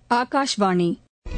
ஆகாஷ்வாணி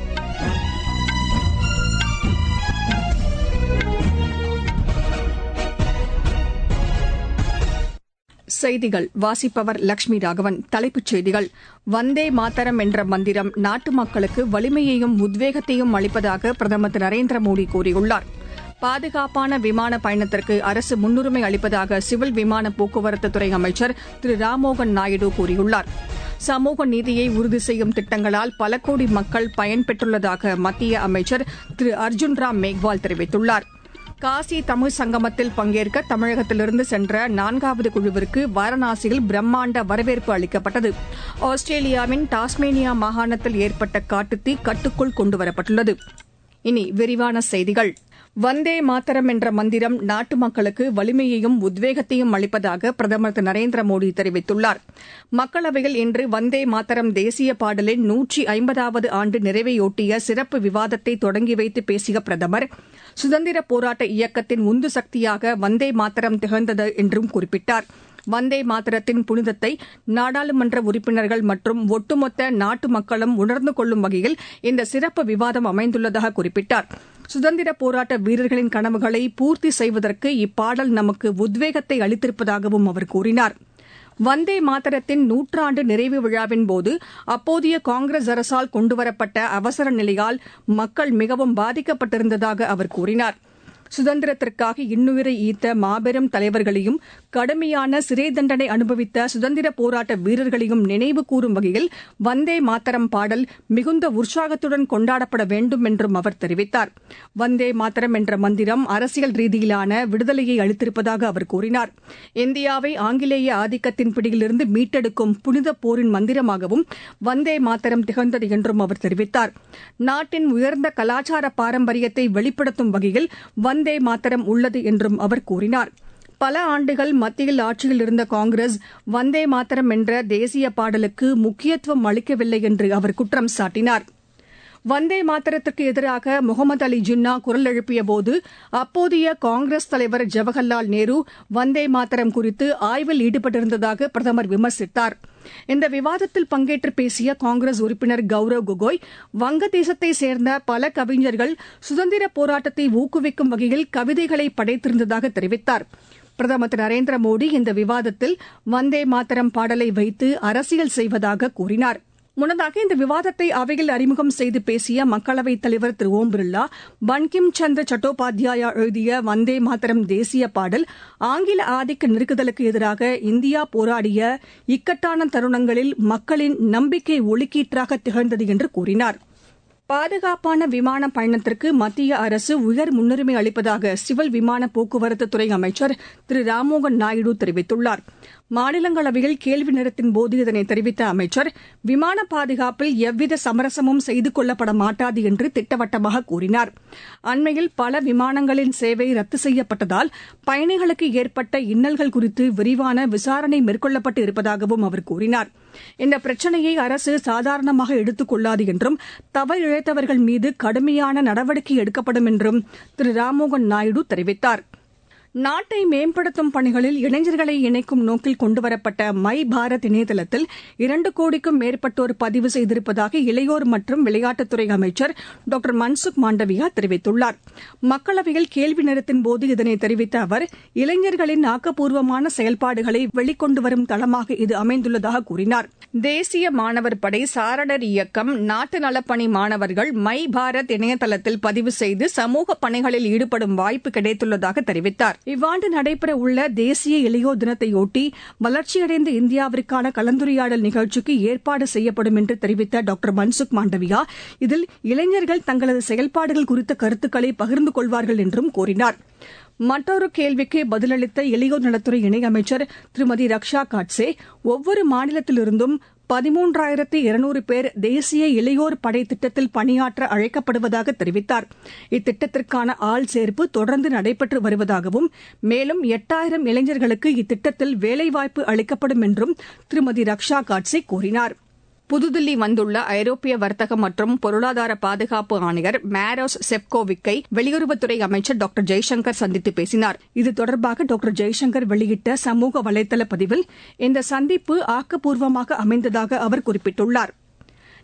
செய்திகள் வாசிப்பவர் லட்சுமி ராகவன் தலைப்புச் செய்திகள் வந்தே மாதரம் என்ற மந்திரம் நாட்டு மக்களுக்கு வலிமையையும் உத்வேகத்தையும் அளிப்பதாக பிரதமர் திரு நரேந்திர மோடி கூறியுள்ளார் பாதுகாப்பான விமான பயணத்திற்கு அரசு முன்னுரிமை அளிப்பதாக சிவில் விமான போக்குவரத்துத்துறை அமைச்சர் திரு ராம்மோகன் நாயுடு கூறியுள்ளார் சமூக நீதியை உறுதி செய்யும் திட்டங்களால் பல கோடி மக்கள் பயன்பெற்றுள்ளதாக மத்திய அமைச்சர் திரு அர்ஜுன் ராம் மேக்வால் தெரிவித்துள்ளார் காசி தமிழ் சங்கமத்தில் பங்கேற்க தமிழகத்திலிருந்து சென்ற நான்காவது குழுவிற்கு வாரணாசியில் பிரம்மாண்ட வரவேற்பு அளிக்கப்பட்டது ஆஸ்திரேலியாவின் டாஸ்மேனியா மாகாணத்தில் ஏற்பட்ட காட்டுத்தீ கட்டுக்குள் கொண்டுவரப்பட்டுள்ளது இனி விரிவான செய்திகள் வந்தே மாதரம் என்ற மந்திரம் நாட்டு மக்களுக்கு வலிமையையும் உத்வேகத்தையும் அளிப்பதாக பிரதமர் திரு நரேந்திர மோடி தெரிவித்துள்ளார் மக்களவையில் இன்று வந்தே மாதரம் தேசிய பாடலின் நூற்றி ஐம்பதாவது ஆண்டு நிறைவையொட்டிய சிறப்பு விவாதத்தை தொடங்கி வைத்து பேசிய பிரதமர் சுதந்திர போராட்ட இயக்கத்தின் உந்து சக்தியாக வந்தே மாதரம் திகழ்ந்தது என்றும் குறிப்பிட்டார் வந்தே மாதரத்தின் புனிதத்தை நாடாளுமன்ற உறுப்பினர்கள் மற்றும் ஒட்டுமொத்த நாட்டு மக்களும் உணர்ந்து கொள்ளும் வகையில் இந்த சிறப்பு விவாதம் அமைந்துள்ளதாக குறிப்பிட்டார் சுதந்திர போராட்ட வீரர்களின் கனவுகளை பூர்த்தி செய்வதற்கு இப்பாடல் நமக்கு உத்வேகத்தை அளித்திருப்பதாகவும் அவர் கூறினார் வந்தே மாதரத்தின் நூற்றாண்டு நிறைவு விழாவின்போது அப்போதைய காங்கிரஸ் அரசால் கொண்டுவரப்பட்ட அவசர நிலையால் மக்கள் மிகவும் பாதிக்கப்பட்டிருந்ததாக அவர் கூறினார் சுதந்திரத்திற்காக இன்னுயிரை ஈத்த மாபெரும் தலைவர்களையும் கடுமையான சிறை தண்டனை அனுபவித்த சுதந்திர போராட்ட வீரர்களையும் நினைவு கூறும் வகையில் வந்தே மாதரம் பாடல் மிகுந்த உற்சாகத்துடன் கொண்டாடப்பட வேண்டும் என்றும் அவர் தெரிவித்தார் வந்தே மாதரம் என்ற மந்திரம் அரசியல் ரீதியிலான விடுதலையை அளித்திருப்பதாக அவர் கூறினார் இந்தியாவை ஆங்கிலேய ஆதிக்கத்தின் பிடியிலிருந்து மீட்டெடுக்கும் புனித போரின் மந்திரமாகவும் வந்தே மாதரம் திகழ்ந்தது என்றும் அவர் தெரிவித்தார் நாட்டின் உயர்ந்த கலாச்சார பாரம்பரியத்தை வெளிப்படுத்தும் வகையில் வந்தே மாதரம் உள்ளது என்றும் அவர் கூறினார் பல ஆண்டுகள் மத்தியில் ஆட்சியில் இருந்த காங்கிரஸ் வந்தே மாதரம் என்ற தேசிய பாடலுக்கு முக்கியத்துவம் அளிக்கவில்லை என்று அவர் குற்றம் சாட்டினார் வந்தே மாதரத்திற்கு எதிராக முகமது அலி ஜின்னா குரல் எழுப்பியபோது அப்போதைய காங்கிரஸ் தலைவர் ஜவஹர்லால் நேரு வந்தே மாதரம் குறித்து ஆய்வில் ஈடுபட்டிருந்ததாக பிரதமர் விமர்சித்தார் இந்த விவாதத்தில் பங்கேற்று பேசிய காங்கிரஸ் உறுப்பினர் கௌரவ் கோகோய் வங்கதேசத்தை சேர்ந்த பல கவிஞர்கள் சுதந்திர போராட்டத்தை ஊக்குவிக்கும் வகையில் கவிதைகளை படைத்திருந்ததாக தெரிவித்தார் பிரதமர் திரு நரேந்திர மோடி இந்த விவாதத்தில் வந்தே மாதரம் பாடலை வைத்து அரசியல் செய்வதாக கூறினார் முன்னதாக இந்த விவாதத்தை அவையில் அறிமுகம் செய்து பேசிய மக்களவைத் தலைவர் திரு ஓம் பிர்லா பன்கிம் சந்திர சட்டோபாத்யாயா எழுதிய வந்தே மாதரம் தேசிய பாடல் ஆங்கில ஆதிக்க நெருக்குதலுக்கு எதிராக இந்தியா போராடிய இக்கட்டான தருணங்களில் மக்களின் நம்பிக்கை ஒளிக்கீற்றாக திகழ்ந்தது என்று கூறினார் பாதுகாப்பான விமான பயணத்திற்கு மத்திய அரசு உயர் முன்னுரிமை அளிப்பதாக சிவில் விமான போக்குவரத்துத்துறை அமைச்சர் திரு ராம்மோகன் நாயுடு தெரிவித்துள்ளார் மாநிலங்களவையில் கேள்வி நேரத்தின் போது இதனை தெரிவித்த அமைச்சர் விமான பாதுகாப்பில் எவ்வித சமரசமும் செய்து கொள்ளப்பட மாட்டாது என்று திட்டவட்டமாக கூறினார் அண்மையில் பல விமானங்களின் சேவை ரத்து செய்யப்பட்டதால் பயணிகளுக்கு ஏற்பட்ட இன்னல்கள் குறித்து விரிவான விசாரணை மேற்கொள்ளப்பட்டு இருப்பதாகவும் அவர் கூறினார் இந்த பிரச்சினையை அரசு சாதாரணமாக எடுத்துக் கொள்ளாது என்றும் தவறு இழைத்தவர்கள் மீது கடுமையான நடவடிக்கை எடுக்கப்படும் என்றும் திரு ராம்மோகன் நாயுடு தெரிவித்தார் நாட்டை மேம்படுத்தும் பணிகளில் இளைஞர்களை இணைக்கும் நோக்கில் கொண்டுவரப்பட்ட மை பாரத் இணையதளத்தில் இரண்டு கோடிக்கும் மேற்பட்டோர் பதிவு செய்திருப்பதாக இளையோர் மற்றும் விளையாட்டுத்துறை அமைச்சர் டாக்டர் மன்சுக் மாண்டவியா தெரிவித்துள்ளார் மக்களவையில் கேள்வி நேரத்தின் போது இதனை தெரிவித்த அவர் இளைஞர்களின் ஆக்கப்பூர்வமான செயல்பாடுகளை வெளிக்கொண்டு வரும் தளமாக இது அமைந்துள்ளதாக கூறினார் தேசிய மாணவர் படை சாரணர் இயக்கம் நாட்டு நலப்பணி மாணவர்கள் மை பாரத் இணையதளத்தில் பதிவு செய்து சமூக பணிகளில் ஈடுபடும் வாய்ப்பு கிடைத்துள்ளதாக தெரிவித்தார் இவ்வாண்டு நடைபெற உள்ள தேசிய இளையோர் தினத்தையொட்டி வளர்ச்சியடைந்த இந்தியாவிற்கான கலந்துரையாடல் நிகழ்ச்சிக்கு ஏற்பாடு செய்யப்படும் என்று தெரிவித்த டாக்டர் மன்சுக் மாண்டவியா இதில் இளைஞர்கள் தங்களது செயல்பாடுகள் குறித்த கருத்துக்களை பகிர்ந்து கொள்வார்கள் என்றும் கூறினார் மற்றொரு கேள்விக்கு பதிலளித்த இளையோர் நலத்துறை இணையமைச்சர் திருமதி ரக்ஷா காட்சே ஒவ்வொரு மாநிலத்திலிருந்தும் பதிமூன்றாயிரத்து இருநூறு பேர் தேசிய இளையோர் படை திட்டத்தில் பணியாற்ற அழைக்கப்படுவதாக தெரிவித்தார் இத்திட்டத்திற்கான ஆள் சேர்ப்பு தொடர்ந்து நடைபெற்று வருவதாகவும் மேலும் எட்டாயிரம் இளைஞர்களுக்கு இத்திட்டத்தில் வேலைவாய்ப்பு அளிக்கப்படும் என்றும் திருமதி ரக்ஷா காட்சே கூறினார் புதுதில்லி வந்துள்ள ஐரோப்பிய வர்த்தக மற்றும் பொருளாதார பாதுகாப்பு ஆணையர் மேரோஸ் செப்கோவிக்கை வெளியுறவுத்துறை அமைச்சர் டாக்டர் ஜெய்சங்கர் சந்தித்து பேசினார் இது தொடர்பாக டாக்டர் ஜெய்சங்கர் வெளியிட்ட சமூக வலைதள பதிவில் இந்த சந்திப்பு ஆக்கப்பூர்வமாக அமைந்ததாக அவர் குறிப்பிட்டுள்ளார்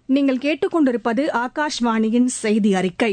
நீங்கள் கேட்டுக்கொண்டிருப்பது ஆகாஷ்வாணியின் செய்தி அறிக்கை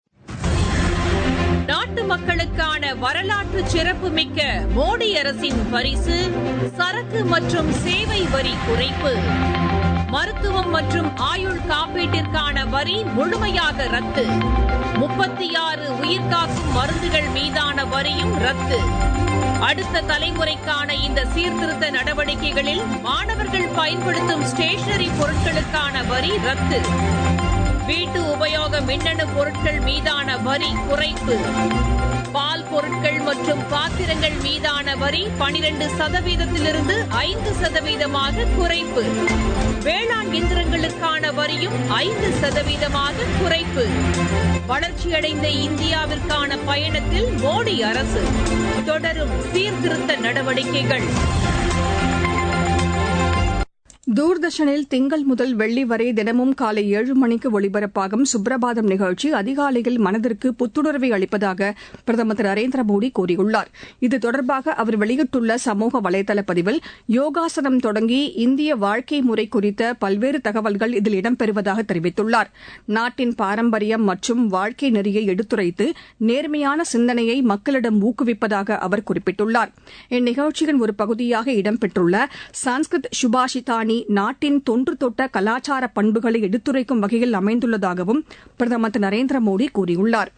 நாட்டு மக்களுக்கான வரலாற்று சிறப்புமிக்க மோடி அரசின் பரிசு சரக்கு மற்றும் சேவை வரி குறைப்பு மருத்துவம் மற்றும் ஆயுள் காப்பீட்டிற்கான வரி முழுமையாக ரத்து முப்பத்தி ஆறு உயிர்காக்கும் மருந்துகள் மீதான வரியும் ரத்து அடுத்த தலைமுறைக்கான இந்த சீர்திருத்த நடவடிக்கைகளில் மாணவர்கள் பயன்படுத்தும் ஸ்டேஷனரி பொருட்களுக்கான வரி ரத்து வீட்டு உபயோக மின்னணு பொருட்கள் மீதான வரி குறைப்பு பால் பொருட்கள் மற்றும் பாத்திரங்கள் மீதான வரி பனிரெண்டு சதவீதத்திலிருந்து ஐந்து சதவீதமாக குறைப்பு வேளாண் இயந்திரங்களுக்கான வரியும் ஐந்து சதவீதமாக குறைப்பு வளர்ச்சியடைந்த இந்தியாவிற்கான பயணத்தில் மோடி அரசு தொடரும் சீர்திருத்த நடவடிக்கைகள் தூர்தர்ஷனில் திங்கள் முதல் வெள்ளி வரை தினமும் காலை ஏழு மணிக்கு ஒலிபரப்பாகும் சுப்ரபாதம் நிகழ்ச்சி அதிகாலையில் மனதிற்கு புத்துணர்வை அளிப்பதாக பிரதமர் திரு நரேந்திர மோடி கூறியுள்ளார் இது தொடர்பாக அவர் வெளியிட்டுள்ள சமூக வலைதள பதிவில் யோகாசனம் தொடங்கி இந்திய வாழ்க்கை முறை குறித்த பல்வேறு தகவல்கள் இதில் இடம்பெறுவதாக தெரிவித்துள்ளார் நாட்டின் பாரம்பரியம் மற்றும் வாழ்க்கை நெறியை எடுத்துரைத்து நேர்மையான சிந்தனையை மக்களிடம் ஊக்குவிப்பதாக அவர் குறிப்பிட்டுள்ளார் இந்நிகழ்ச்சியின் ஒரு பகுதியாக இடம்பெற்றுள்ள சான்ஸ்கிருத் சுபாஷிதானி நாட்டின் தொன்று தொட்ட கலாச்சார பண்புகளை எடுத்துரைக்கும் வகையில் அமைந்துள்ளதாகவும் பிரதமர் திரு நரேந்திர மோடி கூறியுள்ளார்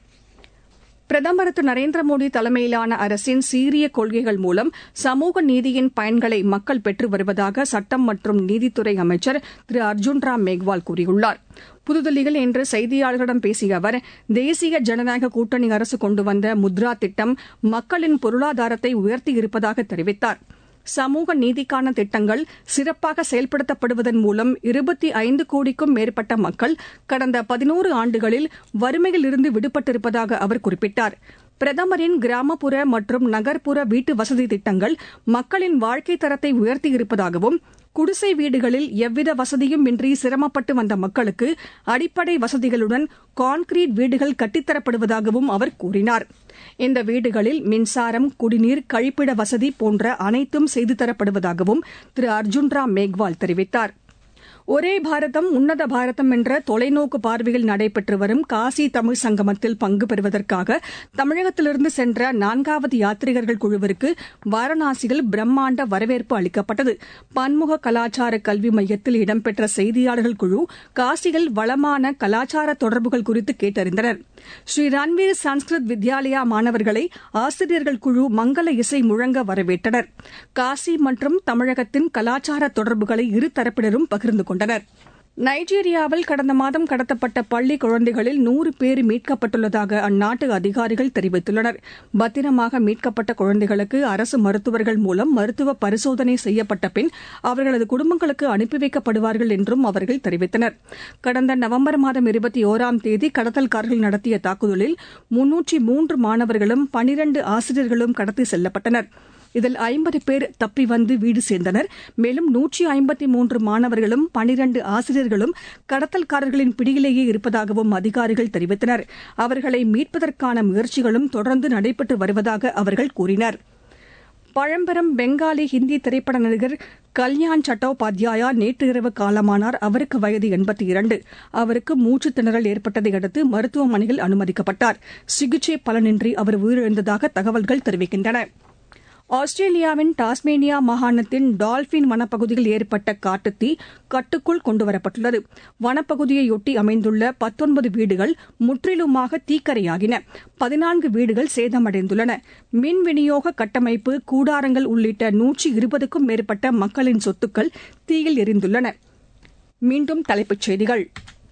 பிரதமர் திரு நரேந்திர மோடி தலைமையிலான அரசின் சீரிய கொள்கைகள் மூலம் சமூக நீதியின் பயன்களை மக்கள் பெற்று வருவதாக சட்டம் மற்றும் நீதித்துறை அமைச்சர் திரு அர்ஜுன் ராம் மேக்வால் கூறியுள்ளார் புதுதில்லியில் இன்று செய்தியாளர்களிடம் பேசிய அவர் தேசிய ஜனநாயக கூட்டணி அரசு கொண்டு வந்த முத்ரா திட்டம் மக்களின் பொருளாதாரத்தை உயர்த்தியிருப்பதாக தெரிவித்தாா் சமூக நீதிக்கான திட்டங்கள் சிறப்பாக செயல்படுத்தப்படுவதன் மூலம் இருபத்தி ஐந்து கோடிக்கும் மேற்பட்ட மக்கள் கடந்த பதினோரு ஆண்டுகளில் வறுமையில் இருந்து விடுபட்டிருப்பதாக அவர் குறிப்பிட்டார் பிரதமரின் கிராமப்புற மற்றும் நகர்ப்புற வீட்டு வசதி திட்டங்கள் மக்களின் வாழ்க்கை தரத்தை உயர்த்தியிருப்பதாகவும் குடிசை வீடுகளில் எவ்வித வசதியும் இன்றி சிரமப்பட்டு வந்த மக்களுக்கு அடிப்படை வசதிகளுடன் கான்கிரீட் வீடுகள் கட்டித்தரப்படுவதாகவும் அவர் கூறினார் இந்த வீடுகளில் மின்சாரம் குடிநீர் கழிப்பிட வசதி போன்ற அனைத்தும் செய்து தரப்படுவதாகவும் திரு அர்ஜுன் ராம் மேக்வால் தெரிவித்தார் ஒரே பாரதம் உன்னத பாரதம் என்ற தொலைநோக்கு பார்வையில் நடைபெற்று வரும் காசி தமிழ் சங்கமத்தில் பங்கு பெறுவதற்காக தமிழகத்திலிருந்து சென்ற நான்காவது யாத்ரீகர்கள் குழுவிற்கு வாரணாசியில் பிரம்மாண்ட வரவேற்பு அளிக்கப்பட்டது பன்முக கலாச்சார கல்வி மையத்தில் இடம்பெற்ற செய்தியாளர்கள் குழு காசியில் வளமான கலாச்சார தொடர்புகள் குறித்து கேட்டறிந்தனர் ஸ்ரீ ரன்வீர் சன்ஸ்கிருத் வித்யாலயா மாணவர்களை ஆசிரியர்கள் குழு மங்கள இசை முழங்க வரவேற்றனர் காசி மற்றும் தமிழகத்தின் கலாச்சார தொடர்புகளை இரு தரப்பினரும் பகிர்ந்து கொண்டனர் நைஜீரியாவில் கடந்த மாதம் கடத்தப்பட்ட பள்ளி குழந்தைகளில் நூறு பேர் மீட்கப்பட்டுள்ளதாக அந்நாட்டு அதிகாரிகள் தெரிவித்துள்ளனர் பத்திரமாக மீட்கப்பட்ட குழந்தைகளுக்கு அரசு மருத்துவர்கள் மூலம் மருத்துவ பரிசோதனை செய்யப்பட்ட பின் அவர்களது குடும்பங்களுக்கு அனுப்பி வைக்கப்படுவார்கள் என்றும் அவர்கள் தெரிவித்தனர் கடந்த நவம்பர் மாதம் இருபத்தி ஓராம் தேதி கடத்தல்காரர்கள் நடத்திய தாக்குதலில் முன்னூற்றி மூன்று மாணவர்களும் பனிரண்டு ஆசிரியர்களும் கடத்தி செல்லப்பட்டனர் இதில் ஐம்பது பேர் தப்பி வந்து வீடு சேர்ந்தனர் மேலும் நூற்றி ஐம்பத்தி மூன்று மாணவர்களும் பனிரண்டு ஆசிரியர்களும் கடத்தல்காரர்களின் பிடியிலேயே இருப்பதாகவும் அதிகாரிகள் தெரிவித்தனர் அவர்களை மீட்பதற்கான முயற்சிகளும் தொடர்ந்து நடைபெற்று வருவதாக அவர்கள் கூறினர் பழம்பெரும் பெங்காலி ஹிந்தி திரைப்பட நடிகர் கல்யாண் சட்டோபாத்யாயா நேற்று இரவு காலமானார் அவருக்கு வயது எண்பத்தி இரண்டு அவருக்கு மூச்சுத் திணறல் ஏற்பட்டதை அடுத்து மருத்துவமனையில் அனுமதிக்கப்பட்டார் சிகிச்சை பலனின்றி அவர் உயிரிழந்ததாக தகவல்கள் தெரிவிக்கின்றன ஆஸ்திரேலியாவின் டாஸ்மேனியா மாகாணத்தின் டால்பின் வனப்பகுதியில் ஏற்பட்ட காட்டுத்தீ கட்டுக்குள் கொண்டுவரப்பட்டுள்ளது வனப்பகுதியையொட்டி அமைந்துள்ள பத்தொன்பது வீடுகள் முற்றிலுமாக தீக்கரையாகின பதினான்கு வீடுகள் சேதமடைந்துள்ளன மின் விநியோக கட்டமைப்பு கூடாரங்கள் உள்ளிட்ட நூற்றி இருபதுக்கும் மேற்பட்ட மக்களின் சொத்துக்கள் தீயில் எரிந்துள்ளன மீண்டும் தலைப்புச் செய்திகள்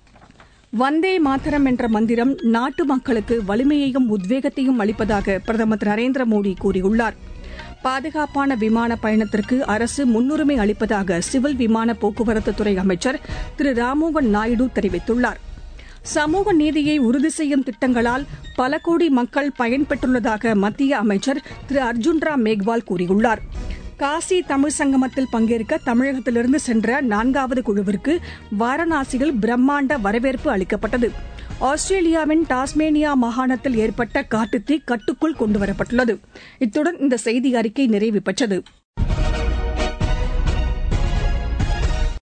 வந்தே மாதரம் என்ற மந்திரம் நாட்டு மக்களுக்கு வலிமையையும் உத்வேகத்தையும் அளிப்பதாக பிரதமர் திரு நரேந்திர மோடி கூறியுள்ளார் பாதுகாப்பான விமான பயணத்திற்கு அரசு முன்னுரிமை அளிப்பதாக சிவில் விமான போக்குவரத்து துறை அமைச்சர் திரு ராம்மோகன் நாயுடு தெரிவித்துள்ளார் சமூக நீதியை உறுதி செய்யும் திட்டங்களால் பல கோடி மக்கள் பயன்பெற்றுள்ளதாக மத்திய அமைச்சர் திரு அர்ஜுன் ராம் மேக்வால் கூறியுள்ளார் காசி தமிழ் சங்கமத்தில் பங்கேற்க தமிழகத்திலிருந்து சென்ற நான்காவது குழுவிற்கு வாரணாசியில் பிரம்மாண்ட வரவேற்பு அளிக்கப்பட்டது ஆஸ்திரேலியாவின் டாஸ்மேனியா மாகாணத்தில் ஏற்பட்ட காட்டுத்தீ கட்டுக்குள் கொண்டுவரப்பட்டுள்ளது இத்துடன் இந்த செய்தி அறிக்கை நிறைவு பெற்றது